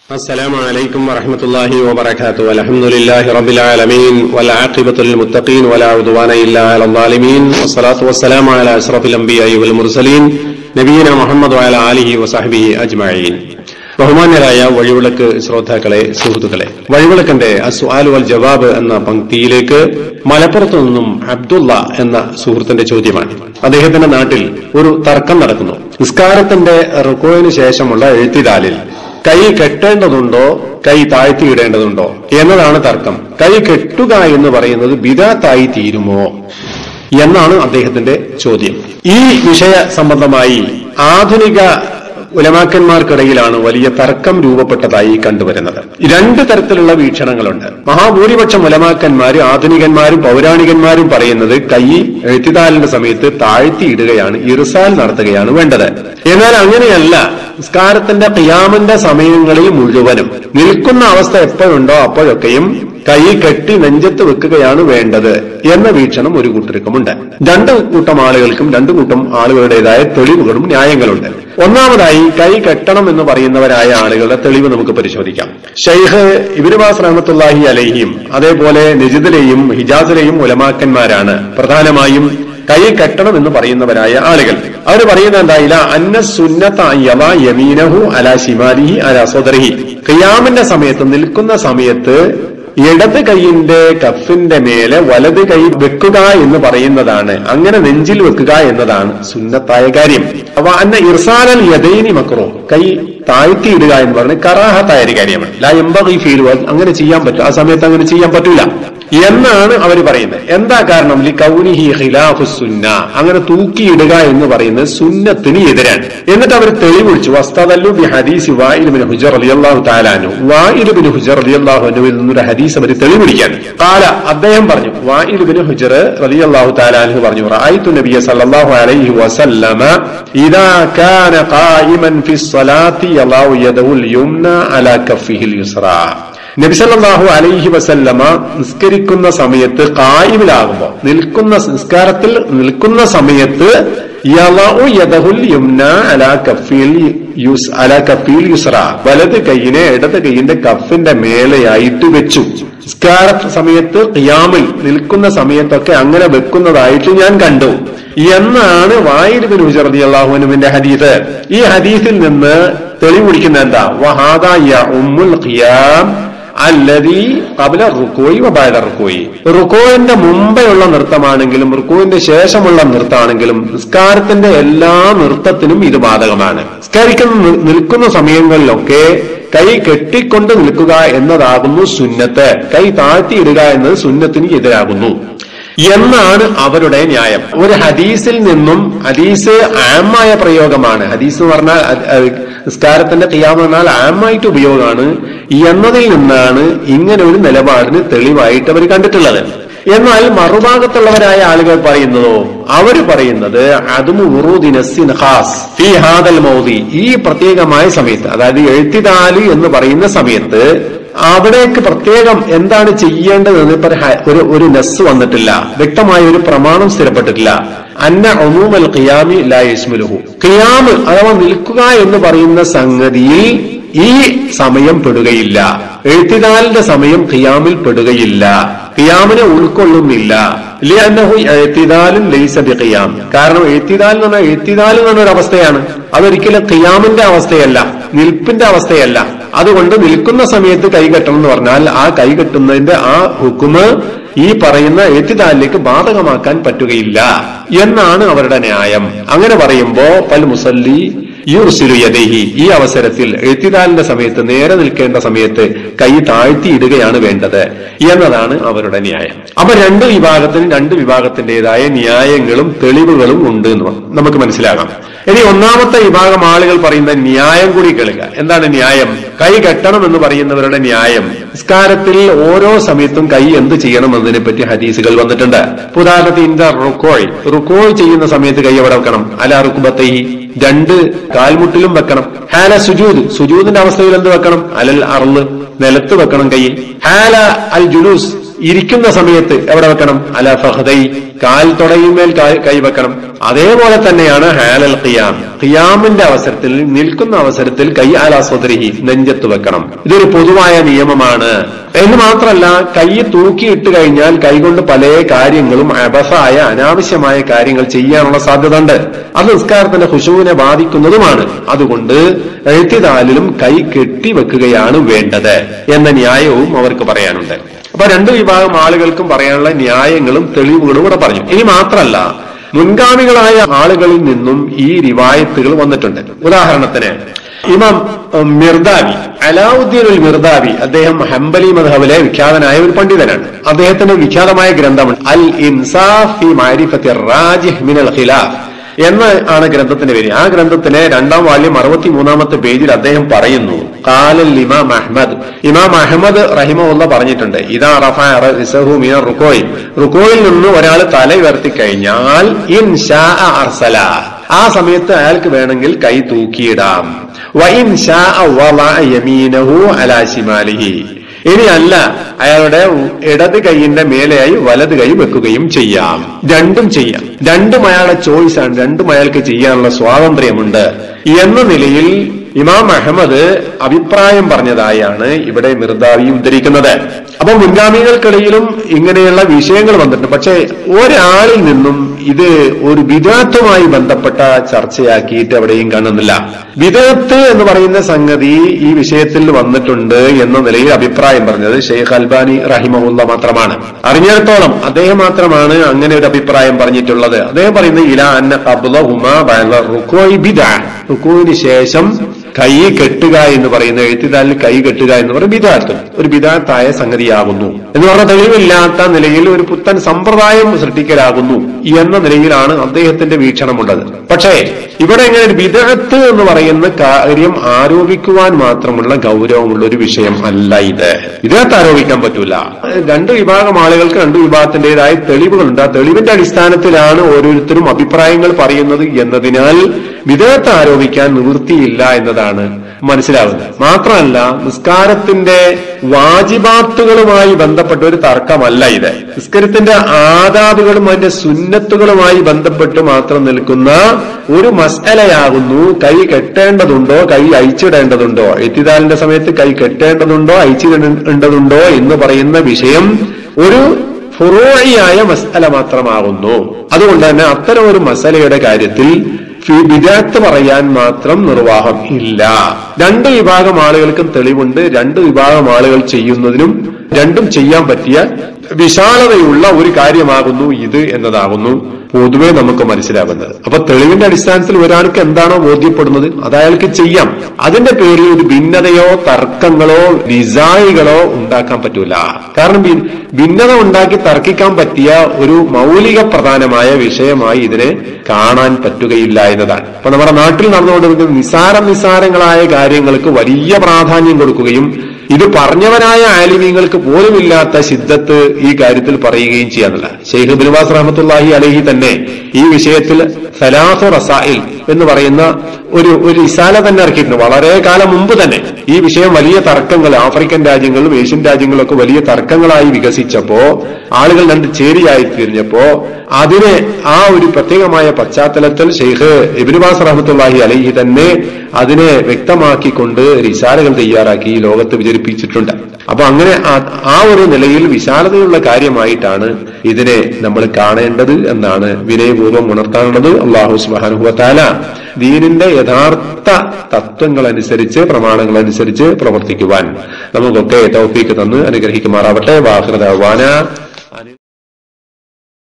السلام عليكم ورحمة الله وبركاته والحمد لله رب العالمين والعاقبة للمتقين ولا عدوان إلا على الظالمين والصلاة والسلام على أشرف الأنبياء والمرسلين നബീന മുഹമ്മദ് വാല അലിഹി വസാഹിബി അജ്മഈൻ ബഹുമാന്യരായ വഴിവിളക്ക് ശ്രോതാക്കളെ സുഹൃത്തുക്കളെ വഴിവിളക്കന്റെ അസ്വാലു വൽ ജവാബ് എന്ന പങ്ക്തിയിലേക്ക് മലപ്പുറത്തു നിന്നും അബ്ദുള്ള എന്ന സുഹൃത്തിന്റെ ചോദ്യമാണ് അദ്ദേഹത്തിന്റെ നാട്ടിൽ ഒരു തർക്കം നടക്കുന്നു നിസ്കാരത്തിന്റെ റുക്കോയിന് ശേഷമുള്ള എഴുത്തിതാലിൽ കൈ കെട്ടേണ്ടതുണ്ടോ കൈ താഴ്ത്തിയിടേണ്ടതുണ്ടോ എന്നതാണ് തർക്കം കൈ കെട്ടുക എന്ന് പറയുന്നത് ബിദാത്തായി തീരുമോ എന്നാണ് അദ്ദേഹത്തിന്റെ ചോദ്യം ഈ വിഷയ സംബന്ധമായി ആധുനിക ഉലമാക്കന്മാർക്കിടയിലാണ് വലിയ തർക്കം രൂപപ്പെട്ടതായി കണ്ടുവരുന്നത് രണ്ട് തരത്തിലുള്ള വീക്ഷണങ്ങളുണ്ട് മഹാഭൂരിപക്ഷം ഉലമാക്കന്മാര് ആധുനികന്മാരും പൗരാണികന്മാരും പറയുന്നത് കൈ എഴുത്തിതാലിന്റെ സമയത്ത് താഴ്ത്തിയിടുകയാണ് ഇറുസാൽ നടത്തുകയാണ് വേണ്ടത് എന്നാൽ അങ്ങനെയല്ല നിസ്കാരത്തിന്റെ ഖിയാമിന്റെ സമയങ്ങളിൽ മുഴുവനും നിൽക്കുന്ന അവസ്ഥ എപ്പോഴുണ്ടോ അപ്പോഴൊക്കെയും കൈ കെട്ടി നെഞ്ചത്ത് വെക്കുകയാണ് വേണ്ടത് എന്ന വീക്ഷണം ഒരു കൂട്ടർക്കുമുണ്ട് രണ്ട് കൂട്ടം ആളുകൾക്കും രണ്ടു കൂട്ടം ആളുകളുടേതായ തെളിവുകളും ന്യായങ്ങളുണ്ട് ഒന്നാമതായി കൈ കെട്ടണം എന്ന് പറയുന്നവരായ ആളുകളുടെ തെളിവ് നമുക്ക് പരിശോധിക്കാം ഷെയ്ഖ് ഇബിനുബാസ് റഹമത്തുല്ലാഹി അലഹിയും അതേപോലെ നജിദിലെയും ഹിജാസിലെയും ഉലമാക്കന്മാരാണ് പ്രധാനമായും കൈ കെട്ടണം എന്ന് പറയുന്നവരായ ആളുകൾ അവർ പറയുന്നത് എന്തായില്ല അന്ന സുന്നത്ത യമീനഹു അല ശിമാലിഹി അല സോദരഹി ഖിയാമിന്റെ സമയത്ത് നിൽക്കുന്ന സമയത്ത് ഇടത് കൈയിന്റെ കഫിന്റെ മേലെ വലത് കൈ വെക്കുക എന്ന് പറയുന്നതാണ് അങ്ങനെ നെഞ്ചിൽ വെക്കുക എന്നതാണ് സുന്നത്തായ കാര്യം അപ്പൊ അന്ന ഇർസാലൽ യദൈനി മക്രോ കൈ താഴ്ത്തിയിടുക എന്ന് പറഞ്ഞ് കറാഹത്തായ ഒരു കാര്യമാണ് ലാ എംബി ഫീൽ അങ്ങനെ ചെയ്യാൻ പറ്റും ആ സമയത്ത് അങ്ങനെ ചെയ്യാൻ പറ്റൂല എന്നാണ് അവർ പറയുന്നത് എന്താ കാരണം ലി കൗനിഹി ഖിലാഫു സുന്ന അങ്ങനെ തൂക്കിയിടുക എന്ന് പറയുന്നത് സുന്നത്തിന് എതിരാണ് എന്നിട്ട് അവർ തെളിവിളിച്ചു വസ്തദല്ലു ബി ഹദീസ് വായിൽ ബിൻ ഹുജർ റളിയല്ലാഹു തആലാനു വായിൽ ബിൻ ഹുജർ റളിയല്ലാഹു അൻഹുവിൽ നിന്നൊരു ഹദീസ് അവർ തെളിവിളിക്കാൻ കാല അദ്ദേഹം പറഞ്ഞു വായിൽ ബിൻ ഹുജർ റളിയല്ലാഹു തആലാനു പറഞ്ഞു റഅയ്തു നബിയ സല്ലല്ലാഹു അലൈഹി വസല്ലമ ഇദാ കാന ഖായിമൻ ഫി സ്വലാത്തി യളാഉ യദഹുൽ യുംന അലാ കഫിഹിൽ യുസ്റാ നബിസല്ലാഹു അലൈഹി വസല്ലമ നിസ്കരിക്കുന്ന സമയത്ത് കായിമിലാകുമ്പോ നിൽക്കുന്ന നിസ്കാരത്തിൽ നിൽക്കുന്ന സമയത്ത് യളഉ യദഹുൽ യുംന അലാ കഫീൽ യുസ് അലാ കഫീൽ യുസ്റ വലത് കൈയിനെ ഇടത് കൈയിന്റെ കഫിന്റെ മേലെയായിട്ട് വെച്ചു നിസ്കാര സമയത്ത് ഖിയാമിൽ നിൽക്കുന്ന സമയത്തൊക്കെ അങ്ങനെ വെക്കുന്നതായിട്ട് ഞാൻ കണ്ടു എന്നാണ് വായിലുബിൻ ഹുജറതി അള്ളാഹുനുവിന്റെ ഹദീസ് ഈ ഹദീസിൽ നിന്ന് തെളിവുടിക്കുന്ന എന്താ വഹാദ ഉമ്മുൽ ഖിയാം അല്ലതി കബല റുക്കോയി വബാദ റുക്കോയി റുക്കോയിന്റെ മുമ്പെയുള്ള നൃത്തമാണെങ്കിലും റുക്കോയിന്റെ ശേഷമുള്ള നൃത്തമാണെങ്കിലും നിസ്കാരത്തിന്റെ എല്ലാ നൃത്തത്തിനും ഇത് ബാധകമാണ് നിസ്കരിക്കുന്ന നിൽക്കുന്ന സമയങ്ങളിലൊക്കെ കൈ കെട്ടിക്കൊണ്ട് നിൽക്കുക എന്നതാകുന്നു സുന്നത്ത് കൈ താഴ്ത്തിയിടുക എന്നത് സുന്നത്തിന് എതിരാകുന്നു എന്നാണ് അവരുടെ ന്യായം ഒരു ഹദീസിൽ നിന്നും ഹദീസ് ആമായ പ്രയോഗമാണ് ഹദീസ് എന്ന് പറഞ്ഞാൽ നിസ്കാരത്തിന്റെ ഖിയാം എന്നാൽ ആമായിട്ട് ഉപയോഗമാണ് എന്നതിൽ നിന്നാണ് ഇങ്ങനെ ഒരു നിലപാടിന് തെളിവായിട്ട് അവർ കണ്ടിട്ടുള്ളത് എന്നാൽ മറുഭാഗത്തുള്ളവരായ ആളുകൾ പറയുന്നതോ അവര് പറയുന്നത് അതും ഫി ഹാദൽ മൗദി ഈ പ്രത്യേകമായ സമയത്ത് അതായത് എഴുത്തിതാലി എന്ന് പറയുന്ന സമയത്ത് അവിടേക്ക് പ്രത്യേകം എന്താണ് ചെയ്യേണ്ടതെന്ന് ഇപ്പൊ ഒരു ഒരു നെസ് വന്നിട്ടില്ല വ്യക്തമായ ഒരു പ്രമാണം സ്ഥിരപ്പെട്ടിട്ടില്ല അന്ന ഒമൂമൽ ഖിയാമി ലാ യസ്മുലുഹു ഖിയാമ് അഥവാ നിൽക്കുക എന്ന് പറയുന്ന സംഗതിയിൽ ഈ സമയം പെടുകയില്ല എഴുത്തിനാലിന്റെ സമയം ഖിയാമിൽ പെടുകയില്ല ഖിയാമിനെ ഉൾക്കൊള്ളുന്നില്ല ലിയന്നഹു എഴുത്തിനാലും ലൈസബി ഖിയാം കാരണം എഴുത്തിനാൽ എന്ന് പറഞ്ഞാൽ എഴുത്തിനാൽ എന്ന് പറഞ്ഞ ഒരു അവസ്ഥയാണ് അതൊരിക്കലും ഖിയാമിന്റെ അവസ്ഥയല്ല നിൽപ്പിന്റെ അവസ്ഥയല്ല അതുകൊണ്ട് നിൽക്കുന്ന സമയത്ത് കൈകെട്ടണം എന്ന് പറഞ്ഞാൽ ആ കൈകെട്ടുന്നതിന്റെ ആ ഹുക്കുമ് ഈ പറയുന്ന എഴുത്തിദാലിലേക്ക് ബാധകമാക്കാൻ പറ്റുകയില്ല എന്നാണ് അവരുടെ ന്യായം അങ്ങനെ പറയുമ്പോ പൽ മുസല്ലി യൂർസിലു യദേഹി ഈ അവസരത്തിൽ എഴുത്തിദാലിന്റെ സമയത്ത് നേരെ നിൽക്കേണ്ട സമയത്ത് കൈ താഴ്ത്തിയിടുകയാണ് വേണ്ടത് എന്നതാണ് അവരുടെ ന്യായം അപ്പൊ രണ്ട് വിഭാഗത്തിനും രണ്ട് വിഭാഗത്തിന്റേതായ ന്യായങ്ങളും തെളിവുകളും ഉണ്ട് എന്ന് നമുക്ക് മനസ്സിലാകാം ഇനി ഒന്നാമത്തെ വിഭാഗം ആളുകൾ പറയുന്ന ന്യായം കൂടി കേൾക്കുക എന്താണ് ന്യായം കൈ കെട്ടണം എന്ന് പറയുന്നവരുടെ ന്യായം നിസ്കാരത്തിൽ ഓരോ സമയത്തും കൈ എന്ത് ചെയ്യണം എന്നതിനെ പറ്റി ഹദീസുകൾ വന്നിട്ടുണ്ട് ഉദാഹരണത്തിന് ഇന്ത റുക്കോയ് റുക്കോയ് ചെയ്യുന്ന സമയത്ത് കൈ എവിടെ വെക്കണം അല റുക്കുബത്തൈ രണ്ട് കാൽമുട്ടിലും വെക്കണം ഹാല സുജൂദ് സുജൂദിന്റെ അവസ്ഥയിൽ എന്ത് വെക്കണം അലൽ അറള് നിലത്ത് വെക്കണം കൈ ഹാല അൽ ജുലൂസ് ഇരിക്കുന്ന സമയത്ത് എവിടെ വെക്കണം അല ഫഹദൈ കാൽ തുടയുമേൽ കൈവെക്കണം അതേപോലെ തന്നെയാണ് ഹാലൽ ഖിയാം ഖിയാമിന്റെ അവസരത്തിൽ നിൽക്കുന്ന അവസരത്തിൽ കൈ അല സ്വദരിഹി നെഞ്ചത്ത് വെക്കണം ഇതൊരു പൊതുവായ നിയമമാണ് എന്ന് മാത്രമല്ല കൈ തൂക്കിയിട്ട് കഴിഞ്ഞാൽ കൈകൊണ്ട് പല കാര്യങ്ങളും അബസായ അനാവശ്യമായ കാര്യങ്ങൾ ചെയ്യാനുള്ള സാധ്യത ഉണ്ട് അത് നിസ്കാരത്തിന്റെ ഹുഷുവിനെ ബാധിക്കുന്നതുമാണ് അതുകൊണ്ട് എഴുത്തിതാലിലും കൈ കെട്ടിവെക്കുകയാണ് വേണ്ടത് എന്ന ന്യായവും അവർക്ക് പറയാനുണ്ട് അപ്പൊ രണ്ട് വിഭാഗം ആളുകൾക്കും പറയാനുള്ള ന്യായങ്ങളും തെളിവുകളും ഇവിടെ പറഞ്ഞു ഇനി മാത്രമല്ല മുൻഗാമികളായ ആളുകളിൽ നിന്നും ഈ റിവായത്തുകൾ വന്നിട്ടുണ്ട് ഉദാഹരണത്തിന് ഇമാം മിർദാവി അലാവുദ്ദീൻ ഉൽ മിർദാവി അദ്ദേഹം ഹംബലി മധബിലെ വിഖ്യാതനായ ഒരു പണ്ഡിതനാണ് അദ്ദേഹത്തിന്റെ വിഖ്യാതമായ ഗ്രന്ഥമാണ് അൽ ഇൻസാഫി മാരിഫത്തി റാജിഹ് മിനൽ ഖിലാഫ് എന്ന് ആണ് ഗ്രന്ഥത്തിന്റെ പേര് ആ ഗ്രന്ഥത്തിലെ രണ്ടാം വാല്യം അറുപത്തി മൂന്നാമത്തെ പേജിൽ അദ്ദേഹം പറയുന്നു കാലൽ ഇമാം അഹമ്മദ് ഇമാം അഹമ്മദ് റഹിമുള്ള പറഞ്ഞിട്ടുണ്ട് ഇതാ റഫാഹു മിന റുക്കോയിൽ റുക്കോയിൽ നിന്ന് ഒരാൾ തല ഉയർത്തി കഴിഞ്ഞാൽ ഇൻ ഷാ അർസല ആ സമയത്ത് അയാൾക്ക് വേണമെങ്കിൽ കൈ തൂക്കിയിടാം വൈൻ ഷാ യമീനഹു അലാ ശിമാലിഹി ഇനി അല്ല അയാളുടെ ഇടത് കൈയിന്റെ മേലെയായി വലത് കൈ വെക്കുകയും ചെയ്യാം രണ്ടും ചെയ്യാം രണ്ടും അയാളുടെ ചോയ്സാണ് രണ്ടും അയാൾക്ക് ചെയ്യാനുള്ള സ്വാതന്ത്ര്യമുണ്ട് എന്ന നിലയിൽ ഇമാം അഹമ്മദ് അഭിപ്രായം പറഞ്ഞതായാണ് ഇവിടെ മിർദാവി ഉദ്ധരിക്കുന്നത് അപ്പൊ മുൻഗാമികൾക്കിടയിലും ഇങ്ങനെയുള്ള വിഷയങ്ങൾ വന്നിട്ടുണ്ട് പക്ഷെ ഒരാളിൽ നിന്നും ഇത് ഒരു വിദഗ്ധമായി ബന്ധപ്പെട്ട ചർച്ചയാക്കിയിട്ട് എവിടെയും കാണുന്നില്ല വിദഗ്ധ് എന്ന് പറയുന്ന സംഗതി ഈ വിഷയത്തിൽ വന്നിട്ടുണ്ട് എന്ന നിലയിൽ അഭിപ്രായം പറഞ്ഞത് ഷെയ്ഖ് അൽബാനി റഹിമഹുല്ല മാത്രമാണ് അറിഞ്ഞിടത്തോളം അദ്ദേഹം മാത്രമാണ് അങ്ങനെ ഒരു അഭിപ്രായം പറഞ്ഞിട്ടുള്ളത് അദ്ദേഹം പറയുന്നത് ഇല അന്ന റുക്കോയിന് ശേഷം കൈ കെട്ടുക എന്ന് പറയുന്ന എഴുത്തിതാലിൽ കൈ കെട്ടുക എന്ന് പറയുന്ന ബിദാത്ത് ഒരു ബിദാത്തായ സംഗതിയാകുന്നു എന്ന് പറഞ്ഞ തെളിവില്ലാത്ത നിലയിൽ ഒരു പുത്തൻ സമ്പ്രദായം സൃഷ്ടിക്കലാകുന്നു എന്ന നിലയിലാണ് അദ്ദേഹത്തിന്റെ വീക്ഷണമുള്ളത് പക്ഷേ ഇവിടെ എങ്ങനെ ഒരു വിദഗ്ധത്ത് എന്ന് പറയുന്ന കാര്യം ആരോപിക്കുവാൻ മാത്രമുള്ള ഗൗരവമുള്ള ഒരു വിഷയം അല്ല ഇത് വിദഗ്ധത്ത് ആരോപിക്കാൻ പറ്റൂല രണ്ട് വിഭാഗം ആളുകൾക്ക് രണ്ട് വിഭാഗത്തിന്റേതായ തെളിവുകളുണ്ട് ആ തെളിവിന്റെ അടിസ്ഥാനത്തിലാണ് ഓരോരുത്തരും അഭിപ്രായങ്ങൾ പറയുന്നത് എന്നതിനാൽ വിദഗ്ധത്ത് ആരോപിക്കാൻ നിവൃത്തിയില്ല എന്നതാണ് മനസ്സിലാവുന്നത് മാത്രമല്ല നിസ്കാരത്തിന്റെ വാജിബാത്തുകളുമായി ബന്ധപ്പെട്ട ഒരു തർക്കമല്ല ഇത് നിസ്കാരത്തിന്റെ ആദാബുകളും അതിന്റെ സുന്നത്തുകളുമായി ബന്ധപ്പെട്ട് മാത്രം നിൽക്കുന്ന ഒരു മസലയാകുന്നു കൈ കെട്ടേണ്ടതുണ്ടോ കൈ അയച്ചിടേണ്ടതുണ്ടോ എത്തിദാലിന്റെ സമയത്ത് കൈ കെട്ടേണ്ടതുണ്ടോ അയച്ചിടേണ്ടതുണ്ടോ എന്ന് പറയുന്ന വിഷയം ഒരു ഫുറോഴിയായ മസല മാത്രമാകുന്നു അതുകൊണ്ട് തന്നെ അത്തരം ഒരു മസലയുടെ കാര്യത്തിൽ വിദഗ്ധ പറയാൻ മാത്രം നിർവാഹം ഇല്ല രണ്ട് വിഭാഗം ആളുകൾക്കും തെളിവുണ്ട് രണ്ട് വിഭാഗം ആളുകൾ ചെയ്യുന്നതിനും രണ്ടും ചെയ്യാൻ പറ്റിയ വിശാലതയുള്ള ഒരു കാര്യമാകുന്നു ഇത് എന്നതാകുന്നു പൊതുവെ നമുക്ക് മനസ്സിലാകുന്നത് അപ്പൊ തെളിവിന്റെ അടിസ്ഥാനത്തിൽ ഒരാൾക്ക് എന്താണോ ബോധ്യപ്പെടുന്നത് അത് അയാൾക്ക് ചെയ്യാം അതിന്റെ പേരിൽ ഒരു ഭിന്നതയോ തർക്കങ്ങളോ നിസായികളോ ഉണ്ടാക്കാൻ പറ്റൂല കാരണം ഭിന്നത ഉണ്ടാക്കി തർക്കിക്കാൻ പറ്റിയ ഒരു മൗലിക പ്രധാനമായ വിഷയമായി ഇതിനെ കാണാൻ പറ്റുകയില്ല എന്നതാണ് അപ്പൊ നമ്മുടെ നാട്ടിൽ നടന്നുകൊണ്ടിരിക്കുന്ന നിസാരം നിസാരങ്ങളായ കാര്യങ്ങൾക്ക് വലിയ പ്രാധാന്യം കൊടുക്കുകയും ഇത് പറഞ്ഞവനായ ആലിമീങ്ങൾക്ക് പോലുമില്ലാത്ത സിദ്ധത്ത് ഈ കാര്യത്തിൽ പറയുകയും ചെയ്യാന്നില്ല ഷെയ്ഖ് ബിൻവാസ് റഹമത്തുല്ലാഹി അലഹി തന്നെ ഈ വിഷയത്തിൽ സലാഹു റസായിൽ എന്ന് പറയുന്ന ഒരു ഒരു ഇസാല തന്നെ ഇറക്കിയിട്ടുണ്ട് വളരെ കാലം മുമ്പ് തന്നെ ഈ വിഷയം വലിയ തർക്കങ്ങൾ ആഫ്രിക്കൻ രാജ്യങ്ങളിലും ഏഷ്യൻ രാജ്യങ്ങളിലൊക്കെ വലിയ തർക്കങ്ങളായി വികസിച്ചപ്പോ ആളുകൾ രണ്ട് ചേരിയായി തീർന്നപ്പോ അതിനെ ആ ഒരു പ്രത്യേകമായ പശ്ചാത്തലത്തിൽ ഷെയ്ഖ് ഇബിനുബാസ് റഹമത്തുല്ലാഹി അലഹി തന്നെ അതിനെ വ്യക്തമാക്കിക്കൊണ്ട് റിസാലകൾ തയ്യാറാക്കി ഈ ലോകത്ത് വിചരിപ്പിച്ചിട്ടുണ്ട് അപ്പൊ അങ്ങനെ ആ ഒരു നിലയിൽ വിശാലതയുള്ള കാര്യമായിട്ടാണ് ഇതിനെ നമ്മൾ കാണേണ്ടത് എന്നാണ് വിനയപൂർവ്വം ഉണർത്താനുള്ളത് അള്ളാഹു സുബാനുഭവത്താല ദീനിന്റെ യഥാർത്ഥ തത്വങ്ങൾ അനുസരിച്ച് പ്രമാണങ്ങൾ അനുസരിച്ച് പ്രവർത്തിക്കുവാൻ നമുക്കൊക്കെ തൗഫീക്ക് തന്ന് അനുഗ്രഹിക്കുമാറാവട്ടെ വാഹൃദ